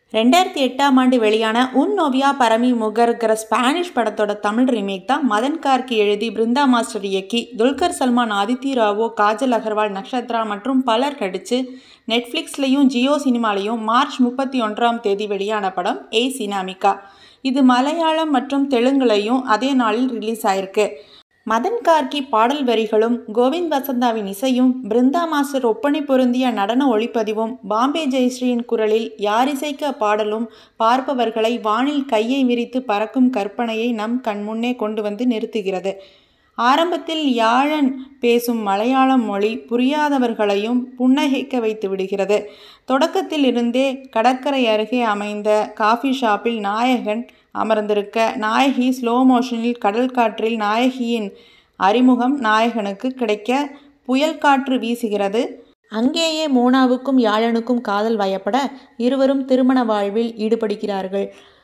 ரெண்டாயிரத்தி எட்டாம் ஆண்டு வெளியான உன் நோவியா பரமி முகர்கிற ஸ்பானிஷ் படத்தோட தமிழ் ரீமேக் தான் மதன் கார்கி எழுதி பிருந்தா மாஸ்டர் இயக்கி துல்கர் சல்மான் ஆதித்தி ராவோ காஜல் அகர்வால் நக்ஷத்ரா மற்றும் பலர் நடித்து நெட்ஃப்ளிக்ஸ்லையும் ஜியோ சினிமாலையும் மார்ச் முப்பத்தி ஒன்றாம் தேதி வெளியான படம் ஏ சினாமிகா இது மலையாளம் மற்றும் தெலுங்குலையும் அதே நாளில் ரிலீஸ் ஆயிருக்கு மதன் கார்கி பாடல் வரிகளும் கோவிந்த் வசந்தாவின் இசையும் பிருந்தா மாஸ்டர் ஒப்பனை பொருந்திய நடன ஒளிப்பதிவும் பாம்பே ஜெயஸ்ரீயின் குரலில் யாரிசைக்க பாடலும் பார்ப்பவர்களை வானில் கையை விரித்து பறக்கும் கற்பனையை நம் கண்முன்னே கொண்டு வந்து நிறுத்துகிறது ஆரம்பத்தில் யாழன் பேசும் மலையாளம் மொழி புரியாதவர்களையும் புன்னகைக்க வைத்து விடுகிறது தொடக்கத்தில் இருந்தே கடற்கரை அருகே அமைந்த காஃபி ஷாப்பில் நாயகன் அமர்ந்திருக்க நாயகி ஸ்லோ மோஷனில் கடல் காற்றில் நாயகியின் அறிமுகம் நாயகனுக்கு கிடைக்க புயல் காற்று வீசுகிறது அங்கேயே மோனாவுக்கும் யாழனுக்கும் காதல் வயப்பட இருவரும் திருமண வாழ்வில் ஈடுபடுகிறார்கள்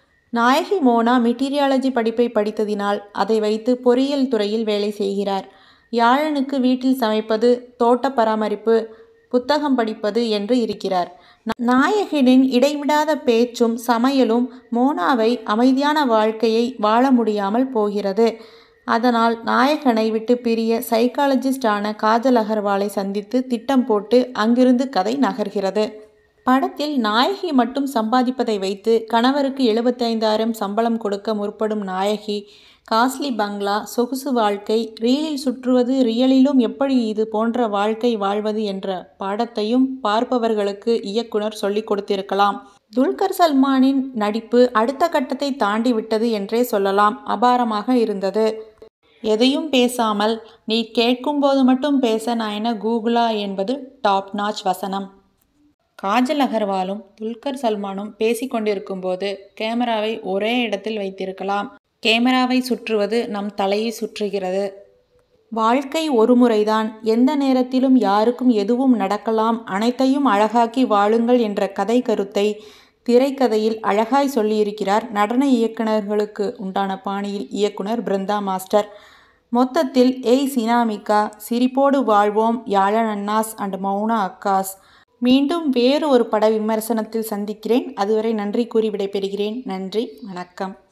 நாயகி மோனா மெட்டீரியாலஜி படிப்பை படித்ததினால் அதை வைத்து பொறியியல் துறையில் வேலை செய்கிறார் யாழனுக்கு வீட்டில் சமைப்பது தோட்ட பராமரிப்பு புத்தகம் படிப்பது என்று இருக்கிறார் நாயகனின் இடைவிடாத பேச்சும் சமையலும் மோனாவை அமைதியான வாழ்க்கையை வாழ முடியாமல் போகிறது அதனால் நாயகனை விட்டு பிரிய சைக்காலஜிஸ்டான காஜல் அகர்வாலை சந்தித்து திட்டம் போட்டு அங்கிருந்து கதை நகர்கிறது படத்தில் நாயகி மட்டும் சம்பாதிப்பதை வைத்து கணவருக்கு எழுபத்தைந்தாயிரம் சம்பளம் கொடுக்க முற்படும் நாயகி காஸ்ட்லி பங்களா சொகுசு வாழ்க்கை ரீலில் சுற்றுவது ரியலிலும் எப்படி இது போன்ற வாழ்க்கை வாழ்வது என்ற பாடத்தையும் பார்ப்பவர்களுக்கு இயக்குனர் சொல்லிக் கொடுத்திருக்கலாம் துல்கர் சல்மானின் நடிப்பு அடுத்த கட்டத்தை தாண்டி விட்டது என்றே சொல்லலாம் அபாரமாக இருந்தது எதையும் பேசாமல் நீ கேட்கும்போது மட்டும் பேச நான் என்ன கூகுளா என்பது டாப் நாச் வசனம் காஜல் அகர்வாலும் துல்கர் சல்மானும் பேசிக்கொண்டிருக்கும்போது கேமராவை ஒரே இடத்தில் வைத்திருக்கலாம் கேமராவை சுற்றுவது நம் தலையை சுற்றுகிறது வாழ்க்கை ஒரு முறைதான் எந்த நேரத்திலும் யாருக்கும் எதுவும் நடக்கலாம் அனைத்தையும் அழகாக்கி வாழுங்கள் என்ற கதை கருத்தை திரைக்கதையில் அழகாய் சொல்லியிருக்கிறார் நடன இயக்குநர்களுக்கு உண்டான பாணியில் இயக்குனர் பிருந்தா மாஸ்டர் மொத்தத்தில் ஏய் சினாமிகா சிரிப்போடு வாழ்வோம் யாழன் அன்னாஸ் அண்ட் மௌனா அக்காஸ் மீண்டும் வேறு ஒரு பட விமர்சனத்தில் சந்திக்கிறேன் அதுவரை நன்றி கூறி விடைபெறுகிறேன் நன்றி வணக்கம்